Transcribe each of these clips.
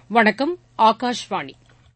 வணக்கம் ஆகாஷ்வாணி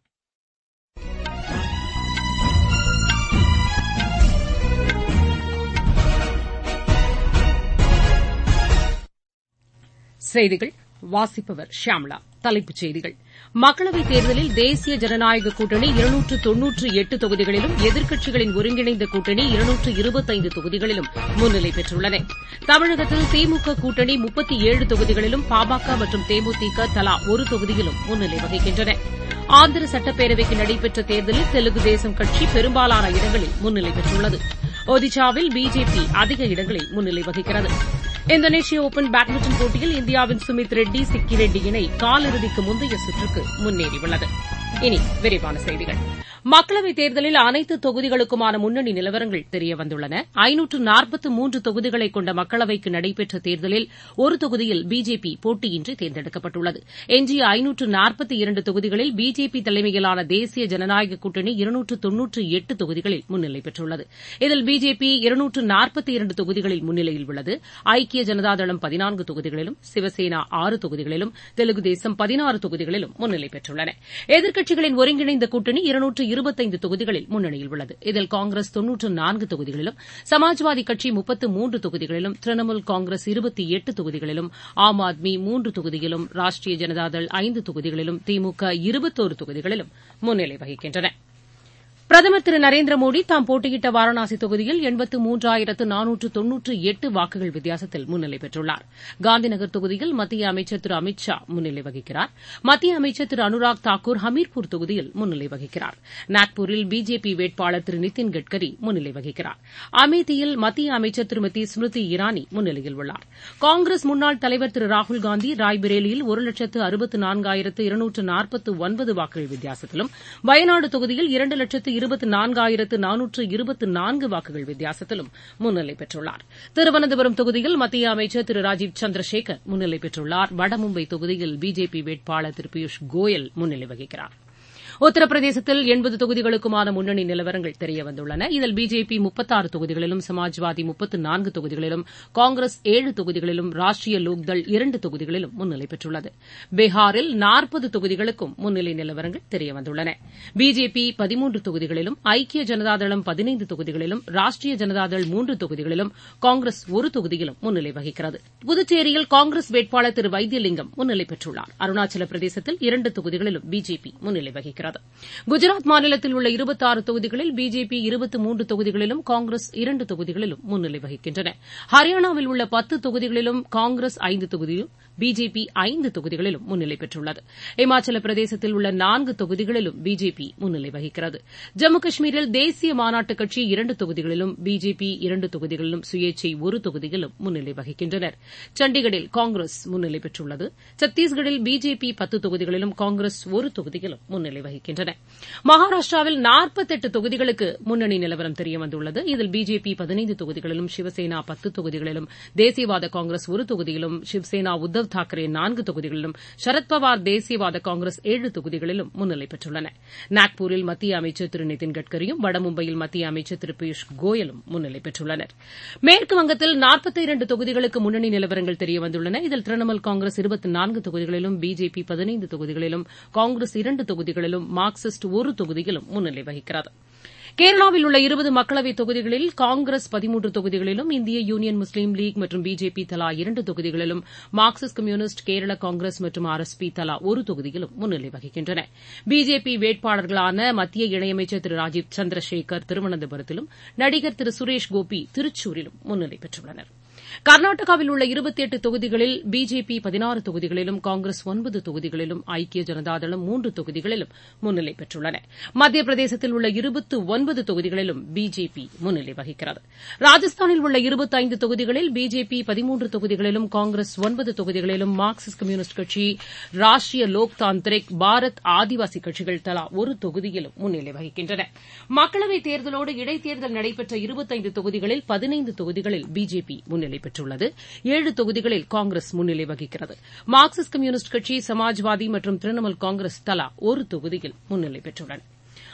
செய்திகள் வாசிப்பவர் ஷியாமளா தலைப்புச் செய்திகள் மக்களவைத் தேர்தலில் தேசிய ஜனநாயக கூட்டணி இருநூற்று தொன்னூற்று எட்டு தொகுதிகளிலும் எதிர்க்கட்சிகளின் ஒருங்கிணைந்த கூட்டணி இருநூற்று இருபத்தைந்து தொகுதிகளிலும் முன்னிலை பெற்றுள்ளன தமிழகத்தில் திமுக கூட்டணி முப்பத்தி ஏழு தொகுதிகளிலும் பாமக மற்றும் தேமுதிக தலா ஒரு தொகுதியிலும் முன்னிலை வகிக்கின்றன ஆந்திர சட்டப்பேரவைக்கு நடைபெற்ற தேர்தலில் தெலுங்கு தேசம் கட்சி பெரும்பாலான இடங்களில் முன்னிலை பெற்றுள்ளது ஒடிஷாவில் பிஜேபி அதிக இடங்களில் முன்னிலை வகிக்கிறது இந்தோனேஷிய ஒபன் பேட்மிண்டன் போட்டியில் இந்தியாவின் சுமித் ரெட்டி சிக்கி ரெட்டி இணை காலிறுதிக்கு முந்தைய சுற்றுக்கு முன்னேறியுள்ளது இனி விரிவான செய்திகள் மக்களவைத் தேர்தலில் அனைத்து தொகுதிகளுக்குமான முன்னணி நிலவரங்கள் தெரியவந்துள்ளன ஐநூற்று நாற்பத்து மூன்று தொகுதிகளை கொண்ட மக்களவைக்கு நடைபெற்ற தேர்தலில் ஒரு தொகுதியில் பிஜேபி போட்டியின்றி தேர்ந்தெடுக்கப்பட்டுள்ளது எஞ்சிய ஐநூற்று நாற்பத்தி இரண்டு தொகுதிகளில் பிஜேபி தலைமையிலான தேசிய ஜனநாயக கூட்டணி இருநூற்று தொன்னூற்று எட்டு தொகுதிகளில் முன்னிலை பெற்றுள்ளது இதில் பிஜேபி இருநூற்று நாற்பத்தி இரண்டு தொகுதிகளில் முன்னிலையில் உள்ளது ஐக்கிய ஜனதாதளம் பதினான்கு தொகுதிகளிலும் சிவசேனா ஆறு தொகுதிகளிலும் தெலுங்கு தேசம் பதினாறு தொகுதிகளிலும் முன்னிலை பெற்றுள்ளன எதிர்க்கட்சிகளின் ஒருங்கிணைந்த கூட்டணி இருநூற்று இருபத்தைந்து தொகுதிகளில் முன்னணியில் உள்ளது இதில் காங்கிரஸ் தொன்னூற்று நான்கு தொகுதிகளிலும் சமாஜ்வாதி கட்சி முப்பத்து மூன்று தொகுதிகளிலும் திரிணாமுல் காங்கிரஸ் இருபத்தி எட்டு தொகுதிகளிலும் ஆம் ஆத்மி மூன்று தொகுதியிலும் ராஷ்டிரிய ஜனதாதள் ஐந்து தொகுதிகளிலும் திமுக இருபத்தோரு தொகுதிகளிலும் முன்னிலை வகிக்கின்றன பிரதமர் திரு நரேந்திர மோடி தாம் போட்டியிட்ட வாரணாசி தொகுதியில் எண்பத்து மூன்றாயிரத்து நானூற்று தொன்னூற்று எட்டு வாக்குகள் வித்தியாசத்தில் முன்னிலை பெற்றுள்ளார் காந்திநகர் தொகுதியில் மத்திய அமைச்சர் திரு அமித் ஷா முன்னிலை வகிக்கிறார் மத்திய அமைச்சர் திரு அனுராக் தாக்கூர் ஹமீர்பூர் தொகுதியில் முன்னிலை வகிக்கிறார் நாக்பூரில் பிஜேபி வேட்பாளர் திரு நிதின் கட்கரி முன்னிலை வகிக்கிறார் அமேதியில் மத்திய அமைச்சர் திருமதி ஸ்மிருதி இரானி முன்னிலையில் உள்ளார் காங்கிரஸ் முன்னாள் தலைவர் திரு ராகுல்காந்தி ராய்பரேலியில் ஒரு லட்சத்து அறுபத்து நான்காயிரத்து இருநூற்று நாற்பத்து ஒன்பது வாக்குகள் வித்தியாசத்திலும் வயநாடு தொகுதியில் இரண்டு லட்சத்து இருபத்து நான்காயிரத்து நானூற்று இருபத்து நான்கு வாக்குகள் வித்தியாசத்திலும் முன்னிலை பெற்றுள்ளார் திருவனந்தபுரம் தொகுதியில் மத்திய அமைச்சர் திரு ராஜீவ் சந்திரசேகர் முன்னிலை பெற்றுள்ளார் வடமும்பை தொகுதியில் பிஜேபி வேட்பாளர் திரு பியூஷ் கோயல் முன்னிலை வகிக்கிறார் உத்தரப்பிரதேசத்தில் எண்பது தொகுதிகளுக்குமான முன்னணி நிலவரங்கள் தெரியவந்துள்ளன இதில் பிஜேபி முப்பத்தாறு தொகுதிகளிலும் சமாஜ்வாதி முப்பத்து நான்கு தொகுதிகளிலும் காங்கிரஸ் ஏழு தொகுதிகளிலும் ராஷ்டிரிய லோக்தள் இரண்டு தொகுதிகளிலும் முன்னிலை பெற்றுள்ளது பீகாரில் நாற்பது தொகுதிகளுக்கும் முன்னிலை நிலவரங்கள் தெரியவந்துள்ளன பிஜேபி பதிமூன்று தொகுதிகளிலும் ஐக்கிய ஜனதாதளம் பதினைந்து தொகுதிகளிலும் ராஷ்டிரிய ஜனதாதள் மூன்று தொகுதிகளிலும் காங்கிரஸ் ஒரு தொகுதியிலும் முன்னிலை வகிக்கிறது புதுச்சேரியில் காங்கிரஸ் வேட்பாளர் திரு வைத்தியலிங்கம் முன்னிலை பெற்றுள்ளார் அருணாச்சல பிரதேசத்தில் இரண்டு தொகுதிகளிலும் பிஜேபி முன்னிலை வகிக்கிறது குஜராத் மாநிலத்தில் உள்ள இருபத்தாறு தொகுதிகளில் பிஜேபி இருபத்து மூன்று தொகுதிகளிலும் காங்கிரஸ் இரண்டு தொகுதிகளிலும் முன்னிலை வகிக்கின்றன ஹரியானாவில் உள்ள பத்து தொகுதிகளிலும் காங்கிரஸ் ஐந்து தொகுதியிலும் பிஜேபி ஐந்து தொகுதிகளிலும் முன்னிலை பெற்றுள்ளது இமாச்சல பிரதேசத்தில் உள்ள நான்கு தொகுதிகளிலும் பிஜேபி முன்னிலை வகிக்கிறது ஜம்மு காஷ்மீரில் தேசிய மாநாட்டுக் கட்சி இரண்டு தொகுதிகளிலும் பிஜேபி இரண்டு தொகுதிகளிலும் சுயேச்சை ஒரு தொகுதியிலும் முன்னிலை வகிக்கின்றனர் சண்டிகரில் காங்கிரஸ் முன்னிலை பெற்றுள்ளது சத்தீஸ்கரில் பிஜேபி பத்து தொகுதிகளிலும் காங்கிரஸ் ஒரு தொகுதியிலும் முன்னிலை வகிக்கின்றன மகாராஷ்டிராவில் நாற்பத்தெட்டு தொகுதிகளுக்கு முன்னணி நிலவரம் தெரியவந்துள்ளது இதில் பிஜேபி பதினைந்து தொகுதிகளிலும் சிவசேனா பத்து தொகுதிகளிலும் தேசியவாத காங்கிரஸ் ஒரு தொகுதியிலும் சிவசேனா உத்தவ் தாக்கரே நான்கு தொகுதிகளிலும் சரத்பவார் தேசியவாத காங்கிரஸ் ஏழு தொகுதிகளிலும் முன்னிலை பெற்றுள்ளன நாக்பூரில் மத்திய அமைச்சர் திரு நிதின் கட்கரியும் வடமும்பையில் மத்திய அமைச்சர் திரு பியூஷ் கோயலும் முன்னிலை பெற்றுள்ளனர் மேற்கு வங்கத்தில் நாற்பத்தி இரண்டு தொகுதிகளுக்கு முன்னணி நிலவரங்கள் தெரியவந்துள்ளன இதில் திரிணாமுல் காங்கிரஸ் இருபத்தி நான்கு தொகுதிகளிலும் பிஜேபி பதினைந்து தொகுதிகளிலும் காங்கிரஸ் இரண்டு தொகுதிகளிலும் மார்க்சிஸ்ட் ஒரு தொகுதியிலும் முன்னிலை வகிக்கிறது கேரளாவில் உள்ள இருபது மக்களவைத் தொகுதிகளில் காங்கிரஸ் பதிமூன்று தொகுதிகளிலும் இந்திய யூனியன் முஸ்லீம் லீக் மற்றும் பிஜேபி தலா இரண்டு தொகுதிகளிலும் மார்க்சிஸ்ட் கம்யூனிஸ்ட் கேரள காங்கிரஸ் மற்றும் ஆர் எஸ் பி தலா ஒரு தொகுதியிலும் முன்னிலை வகிக்கின்றன பிஜேபி வேட்பாளர்களான மத்திய இணையமைச்சர் திரு ராஜீவ் சந்திரசேகர் திருவனந்தபுரத்திலும் நடிகர் திரு சுரேஷ் கோபி திருச்சூரிலும் முன்னிலை பெற்றுள்ளனா் கர்நாடகாவில் உள்ள இருபத்தி எட்டு தொகுதிகளில் பிஜேபி பதினாறு தொகுதிகளிலும் காங்கிரஸ் ஒன்பது தொகுதிகளிலும் ஐக்கிய ஜனதாதளம் மூன்று தொகுதிகளிலும் முன்னிலை பெற்றுள்ளன மத்திய பிரதேசத்தில் உள்ள இருபத்து ஒன்பது தொகுதிகளிலும் பிஜேபி முன்னிலை வகிக்கிறது ராஜஸ்தானில் உள்ள இருபத்தைந்து தொகுதிகளில் பிஜேபி பதிமூன்று தொகுதிகளிலும் காங்கிரஸ் ஒன்பது தொகுதிகளிலும் மார்க்சிஸ்ட் கம்யூனிஸ்ட் கட்சி ராஷ்டிரிய லோக் தாந்திரிக் பாரத் ஆதிவாசி கட்சிகள் தலா ஒரு தொகுதியிலும் முன்னிலை வகிக்கின்றன மக்களவைத் தேர்தலோடு இடைத்தேர்தல் நடைபெற்ற இருபத்தைந்து தொகுதிகளில் பதினைந்து தொகுதிகளில் பிஜேபி முன்னிலை பெற்றுள்ளது ஏழு தொகுதிகளில் காங்கிரஸ் முன்னிலை வகிக்கிறது மார்க்சிஸ்ட் கம்யூனிஸ்ட் கட்சி சமாஜ்வாதி மற்றும் திரிணாமுல் காங்கிரஸ் தலா ஒரு தொகுதியில் முன்னிலை பெற்றுள்ளன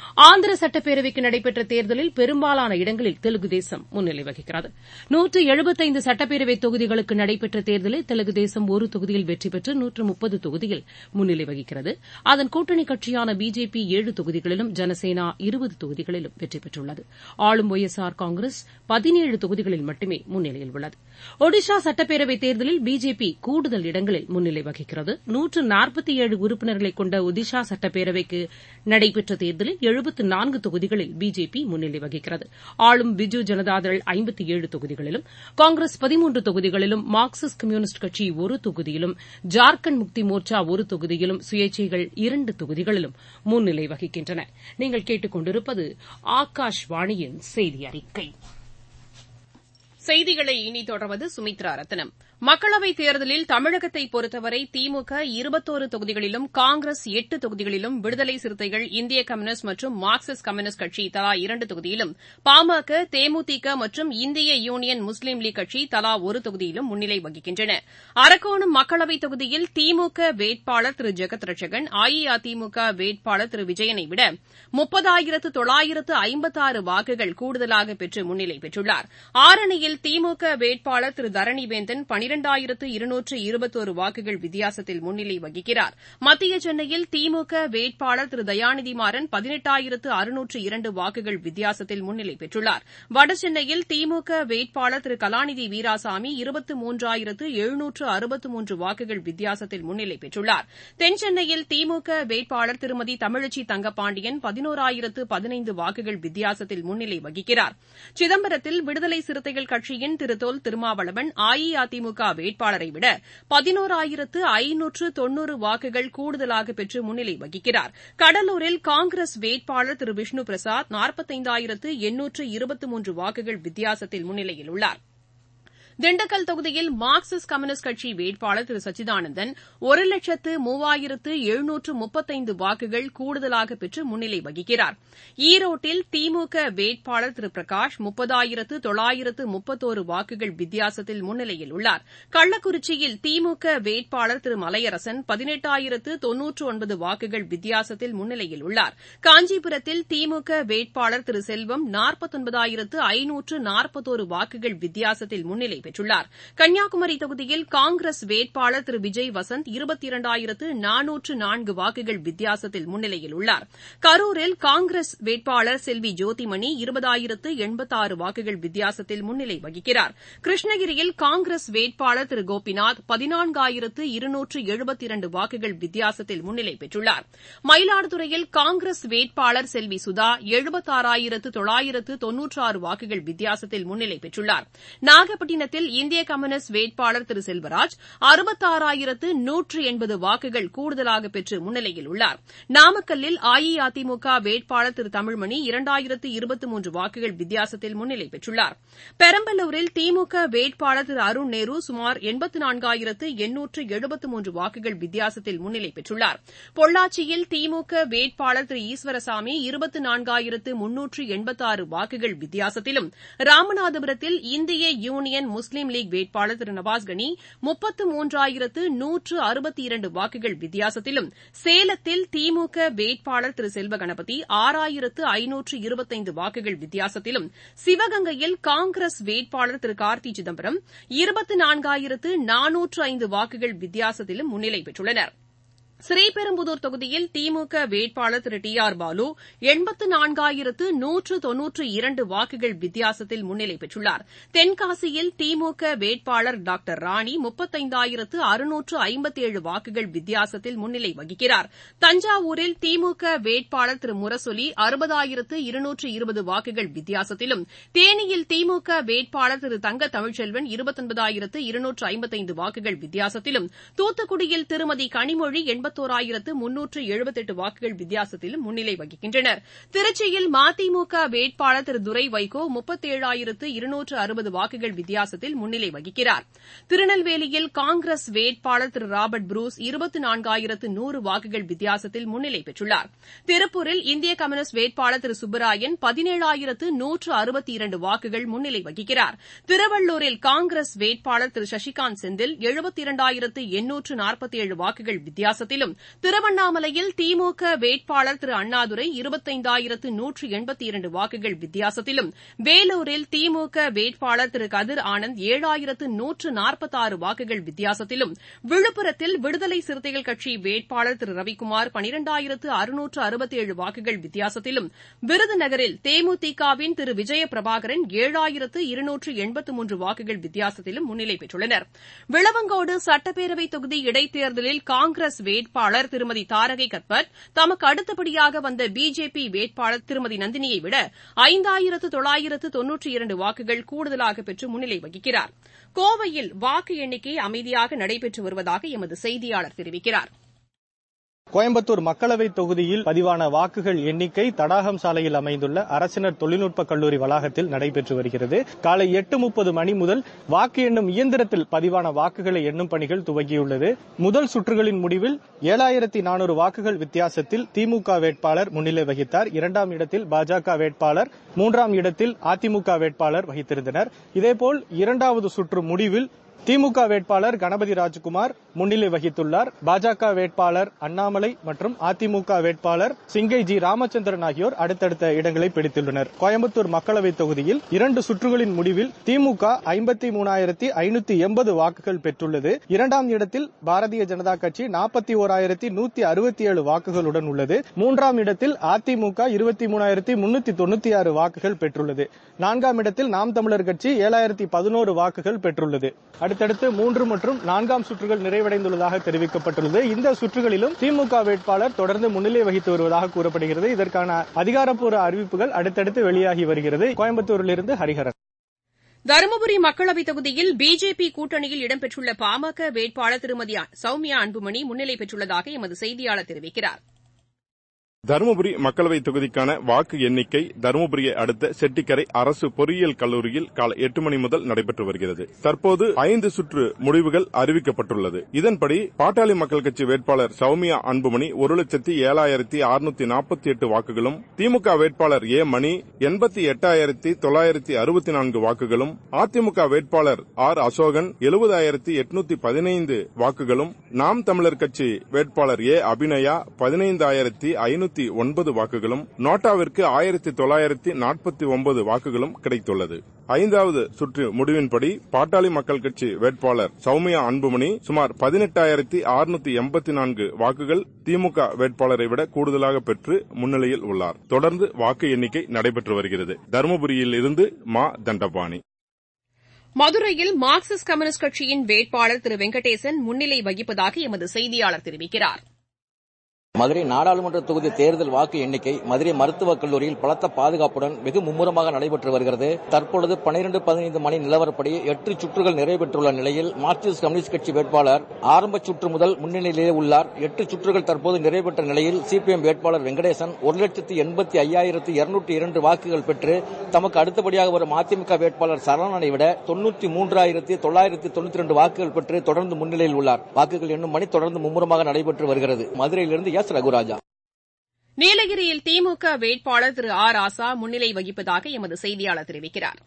ஆந்திர சட்டப்பேரவைக்கு நடைபெற்ற தேர்தலில் பெரும்பாலான இடங்களில் தெலுங்கு தேசம் முன்னிலை வகிக்கிறது நூற்று எழுபத்தைந்து சட்டப்பேரவை தொகுதிகளுக்கு நடைபெற்ற தேர்தலில் தெலுங்கு தேசம் ஒரு தொகுதியில் வெற்றி பெற்று நூற்று முப்பது தொகுதியில் முன்னிலை வகிக்கிறது அதன் கூட்டணி கட்சியான பிஜேபி ஏழு தொகுதிகளிலும் ஜனசேனா இருபது தொகுதிகளிலும் வெற்றி பெற்றுள்ளது ஆளும் ஒய் எஸ் ஆர் காங்கிரஸ் பதினேழு தொகுதிகளில் மட்டுமே முன்னிலையில் உள்ளது ஒடிஷா சட்டப்பேரவை தேர்தலில் பிஜேபி கூடுதல் இடங்களில் முன்னிலை வகிக்கிறது நூற்று நாற்பத்தி ஏழு உறுப்பினர்களை கொண்ட ஒடிஷா சட்டப்பேரவைக்கு நடைபெற்ற தேர்தலில் எழுபத்து நான்கு தொகுதிகளில் பிஜேபி முன்னிலை வகிக்கிறது ஆளும் பிஜு ஜனதாதள் ஐம்பத்தி ஏழு தொகுதிகளிலும் காங்கிரஸ் பதிமூன்று தொகுதிகளிலும் மார்க்சிஸ்ட் கம்யூனிஸ்ட் கட்சி ஒரு தொகுதியிலும் ஜார்க்கண்ட் முக்தி மோர்ச்சா ஒரு தொகுதியிலும் சுயேட்சைகள் இரண்டு தொகுதிகளிலும் முன்னிலை வகிக்கின்றன நீங்கள் கேட்டுக் கொண்டிருப்பது ஆகாஷ்வாணியின் செய்தி அறிக்கை செய்திகளை இனி தொடர்வது சுமித்ரா ரத்னம் மக்களவைத் தேர்தலில் தமிழகத்தை பொறுத்தவரை திமுக இருபத்தோரு தொகுதிகளிலும் காங்கிரஸ் எட்டு தொகுதிகளிலும் விடுதலை சிறுத்தைகள் இந்திய கம்யூனிஸ்ட் மற்றும் மார்க்சிஸ்ட் கம்யூனிஸ்ட் கட்சி தலா இரண்டு தொகுதியிலும் பாமக தேமுதிக மற்றும் இந்திய யூனியன் முஸ்லீம் லீக் கட்சி தலா ஒரு தொகுதியிலும் முன்னிலை வகிக்கின்றன அரக்கோணம் மக்களவைத் தொகுதியில் திமுக வேட்பாளர் திரு ஜெகத் ரட்சகன் அஇஅதிமுக வேட்பாளர் திரு விஜயனை விட முப்பதாயிரத்து தொள்ளாயிரத்து ஐம்பத்தாறு வாக்குகள் கூடுதலாக பெற்று முன்னிலை பெற்றுள்ளார் ஆரணியில் திமுக வேட்பாளர் திரு தரணிவேந்தன் பனிரெண்டாயிரத்து இருநூற்று இருபத்தோரு வாக்குகள் வித்தியாசத்தில் முன்னிலை வகிக்கிறார் மத்திய சென்னையில் திமுக வேட்பாளர் திரு தயாநிதி மாறன் பதினெட்டாயிரத்து அறுநூற்று இரண்டு வாக்குகள் வித்தியாசத்தில் முன்னிலை பெற்றுள்ளார் வடசென்னையில் திமுக வேட்பாளர் திரு கலாநிதி வீராசாமி இருபத்து மூன்றாயிரத்து எழுநூற்று அறுபத்து மூன்று வாக்குகள் வித்தியாசத்தில் முன்னிலை பெற்றுள்ளார் தென்சென்னையில் திமுக வேட்பாளர் திருமதி தமிழச்சி தங்கப்பாண்டியன் பதினோராயிரத்து பதினைந்து வாக்குகள் வித்தியாசத்தில் முன்னிலை வகிக்கிறார் சிதம்பரத்தில் விடுதலை சிறுத்தைகள் கட்சியின் திரு தொல் திருமாவளவன் அஇஅதிமுக வேட்பாளரை விட பதினோராயிரத்து ஐநூற்று தொன்னூறு வாக்குகள் கூடுதலாக பெற்று முன்னிலை வகிக்கிறார் கடலூரில் காங்கிரஸ் வேட்பாளர் திரு விஷ்ணு பிரசாத் நாற்பத்தைந்தாயிரத்து எண்ணூற்று இருபத்து மூன்று வாக்குகள் வித்தியாசத்தில் முன்னிலையில் உள்ளார் திண்டுக்கல் தொகுதியில் மார்க்சிஸ்ட் கம்யூனிஸ்ட் கட்சி வேட்பாளர் திரு சச்சிதானந்தன் ஒரு லட்சத்து மூவாயிரத்து எழுநூற்று முப்பத்தைந்து வாக்குகள் கூடுதலாக பெற்று முன்னிலை வகிக்கிறார் ஈரோட்டில் திமுக வேட்பாளர் திரு பிரகாஷ் முப்பதாயிரத்து தொள்ளாயிரத்து முப்பத்தோரு வாக்குகள் வித்தியாசத்தில் முன்னிலையில் உள்ளார் கள்ளக்குறிச்சியில் திமுக வேட்பாளர் திரு மலையரசன் பதினெட்டாயிரத்து தொன்னூற்று ஒன்பது வாக்குகள் வித்தியாசத்தில் முன்னிலையில் உள்ளார் காஞ்சிபுரத்தில் திமுக வேட்பாளர் திரு செல்வம் நாற்பத்தொன்பதாயிரத்து ஐநூற்று நாற்பத்தோரு வாக்குகள் வித்தியாசத்தில் முன்னிலை பெற்றுள்ளார் கன்னியாகுமரி தொகுதியில் காங்கிரஸ் வேட்பாளர் திரு விஜய் வசந்த் இருபத்தி இரண்டாயிரத்து நானூற்று நான்கு வாக்குகள் வித்தியாசத்தில் முன்னிலையில் உள்ளார் கரூரில் காங்கிரஸ் வேட்பாளர் செல்வி ஜோதிமணி இருபதாயிரத்து எண்பத்தாறு வாக்குகள் வித்தியாசத்தில் முன்னிலை வகிக்கிறார் கிருஷ்ணகிரியில் காங்கிரஸ் வேட்பாளர் திரு கோபிநாத் பதினான்காயிரத்து இருநூற்று எழுபத்தி இரண்டு வாக்குகள் வித்தியாசத்தில் முன்னிலை பெற்றுள்ளார் மயிலாடுதுறையில் காங்கிரஸ் வேட்பாளர் செல்வி சுதா எழுபத்தாறாயிரத்து தொள்ளாயிரத்து தொன்னூற்றாறு வாக்குகள் வித்தியாசத்தில் முன்னிலை பெற்றுள்ளார் நாகப்பட்டினத்தில் இந்திய கம்யூனிஸ்ட் வேட்பாளர் திரு செல்வராஜ் அறுபத்தாறாயிரத்து நூற்று எண்பது வாக்குகள் கூடுதலாக பெற்று முன்னிலையில் உள்ளார் நாமக்கல்லில் அஇஅதிமுக வேட்பாளர் திரு தமிழ்மணி இரண்டாயிரத்து இருபத்தி மூன்று வாக்குகள் வித்தியாசத்தில் முன்னிலை பெற்றுள்ளார் பெரம்பலூரில் திமுக வேட்பாளர் திரு அருண் நேரு சுமார் எண்பத்து நான்காயிரத்து எண்ணூற்று எழுபத்து மூன்று வாக்குகள் வித்தியாசத்தில் முன்னிலை பெற்றுள்ளார் பொள்ளாச்சியில் திமுக வேட்பாளர் திரு ஈஸ்வரசாமி இருபத்து நான்காயிரத்து முன்னூற்று எண்பத்தாறு வாக்குகள் வித்தியாசத்திலும் ராமநாதபுரத்தில் இந்திய யூனியன் முஸ்லீம் லீக் வேட்பாளர் திரு நவாஸ்கனி முப்பத்து மூன்றாயிரத்து நூற்று அறுபத்தி இரண்டு வாக்குகள் வித்தியாசத்திலும் சேலத்தில் திமுக வேட்பாளர் திரு செல்வகணபதி ஆறாயிரத்து ஐநூற்று இருபத்தைந்து வாக்குகள் வித்தியாசத்திலும் சிவகங்கையில் காங்கிரஸ் வேட்பாளர் திரு கார்த்தி சிதம்பரம் இருபத்து நான்காயிரத்து நானூற்று ஐந்து வாக்குகள் வித்தியாசத்திலும் முன்னிலை பெற்றுள்ளனா் ஸ்ரீபெரும்புதூர் தொகுதியில் திமுக வேட்பாளர் திரு டி ஆர் பாலு எண்பத்து நான்காயிரத்து நூற்று தொன்னூற்று இரண்டு வாக்குகள் வித்தியாசத்தில் முன்னிலை பெற்றுள்ளார் தென்காசியில் திமுக வேட்பாளர் டாக்டர் ராணி முப்பத்தைந்தாயிரத்து அறுநூற்று ஐம்பத்தேழு வாக்குகள் வித்தியாசத்தில் முன்னிலை வகிக்கிறார் தஞ்சாவூரில் திமுக வேட்பாளர் திரு முரசொலி அறுபதாயிரத்து இருநூற்று இருபது வாக்குகள் வித்தியாசத்திலும் தேனியில் திமுக வேட்பாளர் திரு தங்க தமிழ்ச்செல்வன் இருபத்தொன்பதாயிரத்து இருநூற்று ஐம்பத்தைந்து வாக்குகள் வித்தியாசத்திலும் தூத்துக்குடியில் திருமதி கனிமொழி எண்பத்தோராயிரத்து முன்னூற்று எழுபத்தெட்டு வாக்குகள் வித்தியாசத்திலும் முன்னிலை வகிக்கின்றனர் திருச்சியில் மதிமுக வேட்பாளர் திரு துரை வைகோ முப்பத்தேழாயிரத்து இருநூற்று அறுபது வாக்குகள் வித்தியாசத்தில் முன்னிலை வகிக்கிறார் திருநெல்வேலியில் காங்கிரஸ் வேட்பாளர் திரு ராபர்ட் புரூஸ் இருபத்து நான்காயிரத்து நூறு வாக்குகள் வித்தியாசத்தில் முன்னிலை பெற்றுள்ளார் திருப்பூரில் இந்திய கம்யூனிஸ்ட் வேட்பாளர் திரு சுப்பராயன் பதினேழாயிரத்து நூற்று அறுபத்தி இரண்டு வாக்குகள் முன்னிலை வகிக்கிறார் திருவள்ளூரில் காங்கிரஸ் வேட்பாளர் திரு சசிகாந்த் செந்தில் எழுபத்தி இரண்டாயிரத்து எண்ணூற்று நாற்பத்தி ஏழு வாக்குகள் வித்தியாசத்திலும் வித்தியாசத்திலும் திருவண்ணாமலையில் திமுக வேட்பாளர் திரு அண்ணாதுரை இருபத்தைந்தாயிரத்து நூற்று எண்பத்தி இரண்டு வாக்குகள் வித்தியாசத்திலும் வேலூரில் திமுக வேட்பாளர் திரு கதிர் ஆனந்த் ஏழாயிரத்து நூற்று நாற்பத்தாறு வாக்குகள் வித்தியாசத்திலும் விழுப்புரத்தில் விடுதலை சிறுத்தைகள் கட்சி வேட்பாளர் திரு ரவிக்குமார் பனிரெண்டாயிரத்து அறுநூற்று அறுபத்தேழு வாக்குகள் வித்தியாசத்திலும் விருதுநகரில் தேமுதிகவின் திரு விஜய பிரபாகரன் ஏழாயிரத்து இருநூற்று எண்பத்து மூன்று வாக்குகள் வித்தியாசத்திலும் முன்னிலை பெற்றுள்ளனர் விளவங்கோடு சட்டப்பேரவை தொகுதி இடைத்தேர்தலில் காங்கிரஸ் வேட்பாளர் திருமதி தாரகை கத்பத் தமக்கு அடுத்தபடியாக வந்த பிஜேபி வேட்பாளர் திருமதி நந்தினியை விட ஐந்தாயிரத்து தொள்ளாயிரத்து தொன்னூற்றி இரண்டு வாக்குகள் கூடுதலாக பெற்று முன்னிலை வகிக்கிறார் கோவையில் வாக்கு எண்ணிக்கை அமைதியாக நடைபெற்று வருவதாக எமது செய்தியாளர் தெரிவிக்கிறார் கோயம்புத்தூர் மக்களவைத் தொகுதியில் பதிவான வாக்குகள் எண்ணிக்கை தடாகம் சாலையில் அமைந்துள்ள அரசினர் தொழில்நுட்ப கல்லூரி வளாகத்தில் நடைபெற்று வருகிறது காலை எட்டு முப்பது மணி முதல் வாக்கு எண்ணும் இயந்திரத்தில் பதிவான வாக்குகளை எண்ணும் பணிகள் துவங்கியுள்ளது முதல் சுற்றுகளின் முடிவில் ஏழாயிரத்தி நானூறு வாக்குகள் வித்தியாசத்தில் திமுக வேட்பாளர் முன்னிலை வகித்தார் இரண்டாம் இடத்தில் பாஜக வேட்பாளர் மூன்றாம் இடத்தில் அதிமுக வேட்பாளர் வகித்திருந்தனர் இதேபோல் இரண்டாவது சுற்று முடிவில் திமுக வேட்பாளர் கணபதி ராஜ்குமார் முன்னிலை வகித்துள்ளார் பாஜக வேட்பாளர் அண்ணாமலை மற்றும் அதிமுக வேட்பாளர் சிங்கை ஜி ராமச்சந்திரன் ஆகியோர் அடுத்தடுத்த இடங்களை பிடித்துள்ளனர் கோயம்புத்தூர் மக்களவைத் தொகுதியில் இரண்டு சுற்றுகளின் முடிவில் திமுக ஐம்பத்தி மூணாயிரத்தி ஐநூத்தி எண்பது வாக்குகள் பெற்றுள்ளது இரண்டாம் இடத்தில் பாரதிய ஜனதா கட்சி நாற்பத்தி ஓராயிரத்தி நூத்தி அறுபத்தி ஏழு வாக்குகளுடன் உள்ளது மூன்றாம் இடத்தில் அதிமுக இருபத்தி மூணாயிரத்தி முன்னூத்தி தொண்ணூத்தி ஆறு வாக்குகள் பெற்றுள்ளது நான்காம் இடத்தில் நாம் தமிழர் கட்சி ஏழாயிரத்தி பதினோரு வாக்குகள் பெற்றுள்ளது அடுத்தடுத்து மூன்று மற்றும் நான்காம் சுற்றுகள் நிறைவடைந்துள்ளதாக தெரிவிக்கப்பட்டுள்ளது இந்த சுற்றுகளிலும் திமுக வேட்பாளர் தொடர்ந்து முன்னிலை வகித்து வருவதாக கூறப்படுகிறது இதற்கான அதிகாரப்பூர்வ அறிவிப்புகள் அடுத்தடுத்து வெளியாகி வருகிறது கோயம்புத்தூரிலிருந்து ஹரிஹரன் தருமபுரி மக்களவைத் தொகுதியில் பிஜேபி கூட்டணியில் இடம்பெற்றுள்ள பாமக வேட்பாளர் திருமதி சௌமியா அன்புமணி முன்னிலை பெற்றுள்ளதாக எமது செய்தியாளர் தெரிவிக்கிறார் தருமபுரி மக்களவைத் தொகுதிக்கான வாக்கு எண்ணிக்கை தருமபுரியை அடுத்த செட்டிக்கரை அரசு பொறியியல் கல்லூரியில் காலை எட்டு மணி முதல் நடைபெற்று வருகிறது தற்போது ஐந்து சுற்று முடிவுகள் அறிவிக்கப்பட்டுள்ளது இதன்படி பாட்டாளி மக்கள் கட்சி வேட்பாளர் சௌமியா அன்புமணி ஒரு லட்சத்தி ஏழாயிரத்தி அறுநூத்தி நாற்பத்தி எட்டு வாக்குகளும் திமுக வேட்பாளர் ஏ மணி எண்பத்தி எட்டாயிரத்தி தொள்ளாயிரத்தி அறுபத்தி நான்கு வாக்குகளும் அதிமுக வேட்பாளர் ஆர் அசோகன் எழுபதாயிரத்தி எட்நூத்தி பதினைந்து வாக்குகளும் நாம் தமிழர் கட்சி வேட்பாளர் ஏ அபிநயா பதினைந்தாயிரத்தி ஐநூத்தி ஒன்பது வாக்குகளும் நோட்டாவிற்கு ஆயிரத்தி தொள்ளாயிரத்தி நாற்பத்தி ஒன்பது வாக்குகளும் கிடைத்துள்ளது ஐந்தாவது சுற்று முடிவின்படி பாட்டாளி மக்கள் கட்சி வேட்பாளர் சௌமியா அன்புமணி சுமார் பதினெட்டாயிரத்தி அறுநூத்தி எண்பத்தி நான்கு வாக்குகள் திமுக வேட்பாளரை விட கூடுதலாக பெற்று முன்னிலையில் உள்ளார் தொடர்ந்து வாக்கு எண்ணிக்கை நடைபெற்று வருகிறது தருமபுரியில் இருந்து மா தண்டபாணி மதுரையில் மார்க்சிஸ்ட் கம்யூனிஸ்ட் கட்சியின் வேட்பாளர் திரு வெங்கடேசன் முன்னிலை வகிப்பதாக எமது செய்தியாளர் தெரிவிக்கிறார் மதுரை நாடாளுமன்ற தொகுதி தேர்தல் வாக்கு எண்ணிக்கை மதுரை மருத்துவக் கல்லூரியில் பலத்த பாதுகாப்புடன் வெகு மும்முரமாக நடைபெற்று வருகிறது தற்பொழுது பனிரெண்டு பதினைந்து மணி நிலவரப்படி எட்டு சுற்றுகள் நிறைவேற்றுள்ள நிலையில் மார்க்சிஸ்ட் கம்யூனிஸ்ட் கட்சி வேட்பாளர் ஆரம்ப சுற்று முதல் முன்னிலையிலே உள்ளார் எட்டு சுற்றுகள் தற்போது நிறைவேற்ற நிலையில் சிபிஎம் வேட்பாளர் வெங்கடேசன் ஒரு லட்சத்து எண்பத்தி ஐயாயிரத்து இருநூற்றி இரண்டு வாக்குகள் பெற்று தமக்கு அடுத்தபடியாக வரும் அதிமுக வேட்பாளர் சரவணனை விட தொன்னூற்றி மூன்றாயிரத்தி தொள்ளாயிரத்தி தொண்ணூத்தி இரண்டு வாக்குகள் பெற்று தொடர்ந்து முன்னிலையில் உள்ளார் வாக்குகள் எண்ணும் மணி தொடர்ந்து மும்முரமாக நடைபெற்று வருகிறது மதுரையிலிருந்து எஸ் ரகுராஜா நீலகிரியில் திமுக வேட்பாளர் திரு ஆ ராசா முன்னிலை வகிப்பதாக எமது செய்தியாளர் தெரிவிக்கிறார்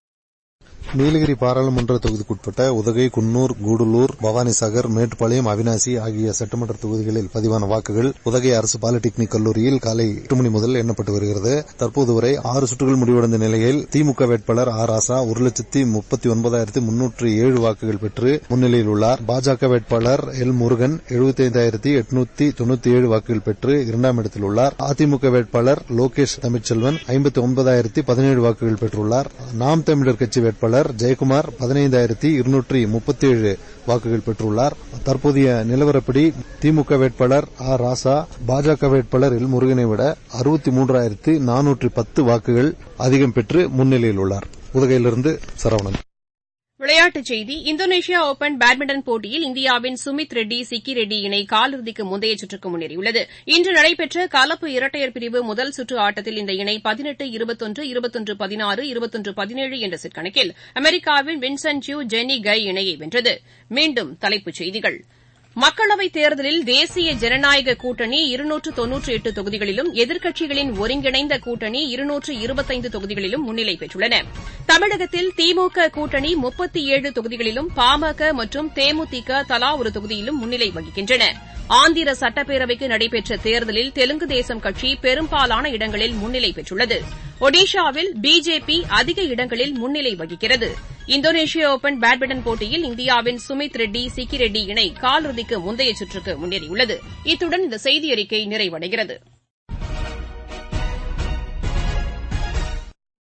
நீலகிரி பாராளுமன்ற தொகுதிக்குட்பட்ட உதகை குன்னூர் கூடலூர் பவானிசாகர் மேட்டுப்பாளையம் அவினாசி ஆகிய சட்டமன்ற தொகுதிகளில் பதிவான வாக்குகள் உதகை அரசு பாலிடெக்னிக் கல்லூரியில் காலை எட்டு மணி முதல் எண்ணப்பட்டு வருகிறது தற்போது வரை ஆறு சுற்றுகள் முடிவடைந்த நிலையில் திமுக வேட்பாளர் ஆ ராசா ஒரு லட்சத்தி முப்பத்தி ஒன்பதாயிரத்தி முன்னூற்றி ஏழு வாக்குகள் பெற்று முன்னிலையில் உள்ளார் பாஜக வேட்பாளர் எல் முருகன் எழுபத்தி ஐந்தாயிரத்தி எட்நூத்தி தொண்ணூத்தி ஏழு வாக்குகள் பெற்று இரண்டாம் இடத்தில் உள்ளார் அதிமுக வேட்பாளர் லோகேஷ் தமிழ்ச்செல்வன் ஐம்பத்தி ஒன்பதாயிரத்தி பதினேழு வாக்குகள் பெற்றுள்ளார் நாம் தமிழர் கட்சி வேட்பாளர் ஜெயக்குமார் பதினைந்தாயிரத்தி இருநூற்றி முப்பத்தி ஏழு வாக்குகள் பெற்றுள்ளார் தற்போதைய நிலவரப்படி திமுக வேட்பாளர் ஆ ராசா பாஜக வேட்பாளர் எல் முருகனை விட அறுபத்தி மூன்றாயிரத்தி நானூற்றி பத்து வாக்குகள் அதிகம் பெற்று முன்னிலையில் உள்ளார் உதகையிலிருந்து சரவணன் விளையாட்டுச் செய்தி இந்தோனேஷியா ஒபன் பேட்மிண்டன் போட்டியில் இந்தியாவின் சுமித் ரெட்டி சிக்கி ரெட்டி இணை காலிறுதிக்கு முந்தைய சுற்றுக்கு முன்னேறியுள்ளது இன்று நடைபெற்ற கலப்பு இரட்டையர் பிரிவு முதல் சுற்று ஆட்டத்தில் இந்த இணை பதினெட்டு இருபத்தொன்று இருபத்தொன்று பதினாறு இருபத்தொன்று பதினேழு என்ற செட் கணக்கில் அமெரிக்காவின் வின்சென்ட் ஜூ ஜென்னி கை இணையை வென்றது மீண்டும் தலைப்புச் செய்திகள் மக்களவைத் தேர்தலில் தேசிய ஜனநாயக கூட்டணி இருநூற்று தொன்னூற்றி எட்டு தொகுதிகளிலும் எதிர்க்கட்சிகளின் ஒருங்கிணைந்த கூட்டணி இருநூற்று இருபத்தைந்து தொகுதிகளிலும் முன்னிலை பெற்றுள்ளன தமிழகத்தில் திமுக கூட்டணி முப்பத்தி ஏழு தொகுதிகளிலும் பாமக மற்றும் தேமுதிக தலா ஒரு தொகுதியிலும் முன்னிலை வகிக்கின்றன ஆந்திர சட்டப்பேரவைக்கு நடைபெற்ற தேர்தலில் தெலுங்கு தேசம் கட்சி பெரும்பாலான இடங்களில் முன்னிலை பெற்றுள்ளது ஒடிஷாவில் பிஜேபி அதிக இடங்களில் முன்னிலை வகிக்கிறது இந்தோனேஷிய ஒபன் பேட்மிண்டன் போட்டியில் இந்தியாவின் சுமித் ரெட்டி சிக்கி ரெட்டி இணை காலிறுதிக்கு முந்தைய சுற்றுக்கு முன்னேறியுள்ளது இத்துடன் இந்த செய்தியறிக்கை நிறைவடைகிறது